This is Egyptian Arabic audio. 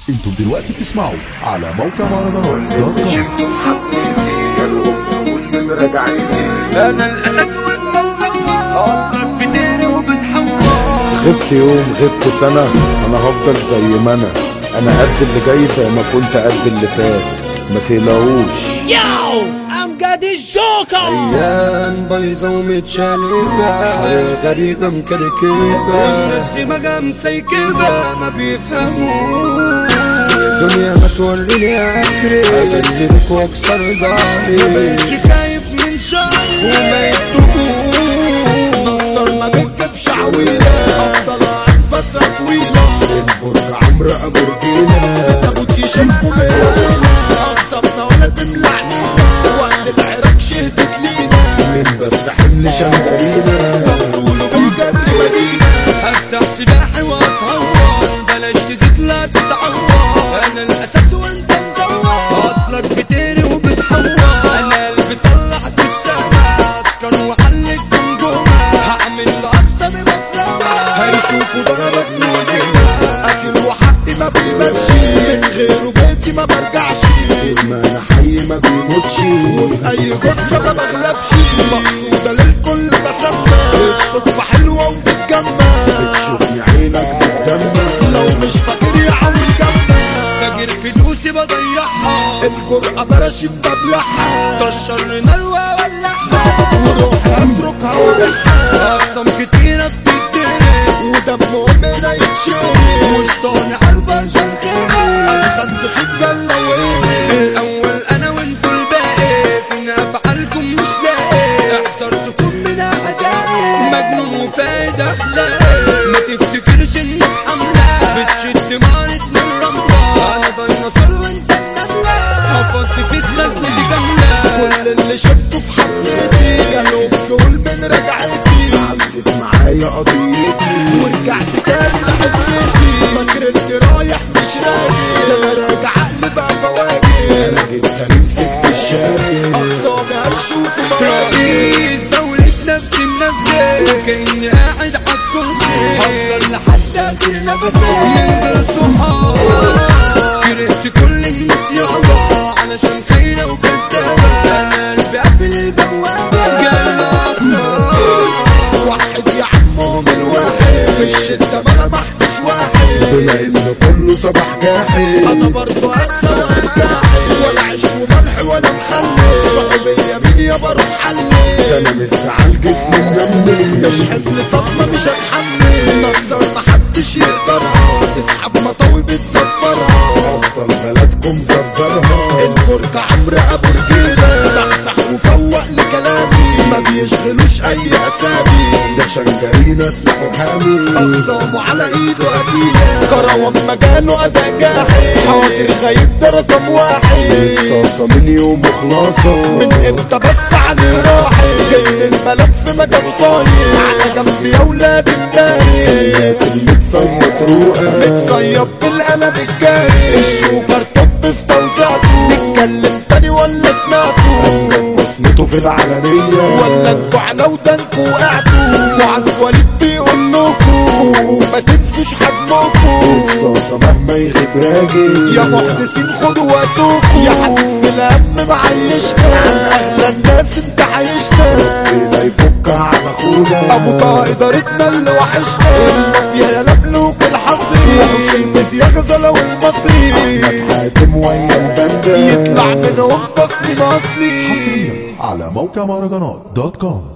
انتم دلوقتي بتسمعوا على موقع مهرجانات دوت كوم شفتوا في حبيتي جالهم سهول من رجعتي انا الاسد وانت مصور اصلك بتقري وبتحور غبت يوم غبت سنة أنا هفضل زي ما أنا أنا قد اللي جاي زي ما كنت قد اللي فات ما تقلقوش Yo, I'm got this joker. ايام بايظه ومتشالبه حياه غريبه مكركبه الناس دماغها مسيكبه ما بيفهموش الدنيا ما توريني اخري ابلبك واكسر ظهري ما بقتش خايف من شر وما يكتبوش نصر ما بكتبش عويلة أفضل قاعد فترة طويلة البرج عمرو أبو رجيلة تابوت يشوفوا ميلة أخصبنا ولا تملعنا وقت العراق شهدت لينا مين بس حمل شمدرينا طولوا بالجد مدينة هفتح سلاحي واتهور بلاش تزيد لا تتعور انا الاساس وانت مزور اصلك بتقري وبتحور انا اللي طلعت السما عسكر وحلت جمجمة هعمل لاقصى بمفرمة هيشوفوا ضربك نودينا أكل وحقي ما بيبانش من غيره بيتي ما برجعش طول ما أنا حي ما بيموتش وفي أي قصة ما بغلبش مقصودة للكل بسمى الصدفة حلوة وبتجمع بتشوفني عينك بتدمع لو مش فاكر يا عم جنبك فاكر فلوسي بضيعها الجرأة بلاش مدبلعها طشر نار وولعها وروح اتركها ولعها اقسم كتيرة بتتدرب ودمهم هنا يتشرب مش طالع عالبشر خير أدخلت خدة اللوين في الاول انا وانتوا الباقي فين افعالكم مش لاقي احذرتكم من اعدائي مجنون وفايد اخلاقي ما تفتكرش انك حمله بتشد مارتنا الرمله انا ديناصور وانت النمله هفض فيك خزنتي كامله كل اللي شفته في حبستي كانوا بسهول من رجعتي عدت معايا قضيتي ورجعت تاني لحبيتي فاكر اني رايح مش راجع ده انا راجع عقلي بقى فواجع انا جيت تاني مسكت الشاي اخصامي هيشوفوا مراجع رئيس دولة نفسي بنفسي وكأني قاعد عالكرسي هفضل لحد اخر نفسي من غير صحاب كرهت كل الناس يابا علشان خيرة وكدابة انا قلبي قافل البوابة جالنا اسرار واحد يا عمهم الواحد في الشدة ما لمحتش واحد بما انه كله صباح جاحد انا برضه اكسر وارجاحد ولا عيش وملح ولا مخلي صحوبية مين يا بروح حلي ده انا مش زعل جسمي منمي مش حمل صدمة مش هتحمل نصر محدش يقدرها تسحب مطاوي بتسفرها افضل بلدكم زرزرها البرج عمرو ابو رجيلة صحصح وفوق لكلامي ما بيشغلوش اي اسامي ده شنجرينا سلاحه حامي اقسامه على ايده قتيلة كروان مجاله اداء جاحد حاضر غايب ده رقم واحد الصاصة من يوم وخلاصة من امتى بس علي راحت جاي البلد في مكان طاير على جنب يا ولاد الداير متصيب روقة متصيب بالقلم الجاري الشوكر طب في توزيعته نتكلم تاني ولا سمعته بصمته في العلنية ولا انتوا على ودانكوا وقعتوا معز وليد بيقول لكم ما تنسوش حجمكم الصاصة مهما يغيب راجل يا محدثين خدوا وقتكم يا حد في الهم معيشنا عن اغلى الناس انت عايشنا ربنا يفكها على اخونا ابو طه ادارتنا اللي وحشنا المافيا يا لملوك الحصري مش الميديا غزلة والمصري احمد حاتم ويا البندة يطلع منهم تصميم اصلي حصريا على موقع مهرجانات دوت كوم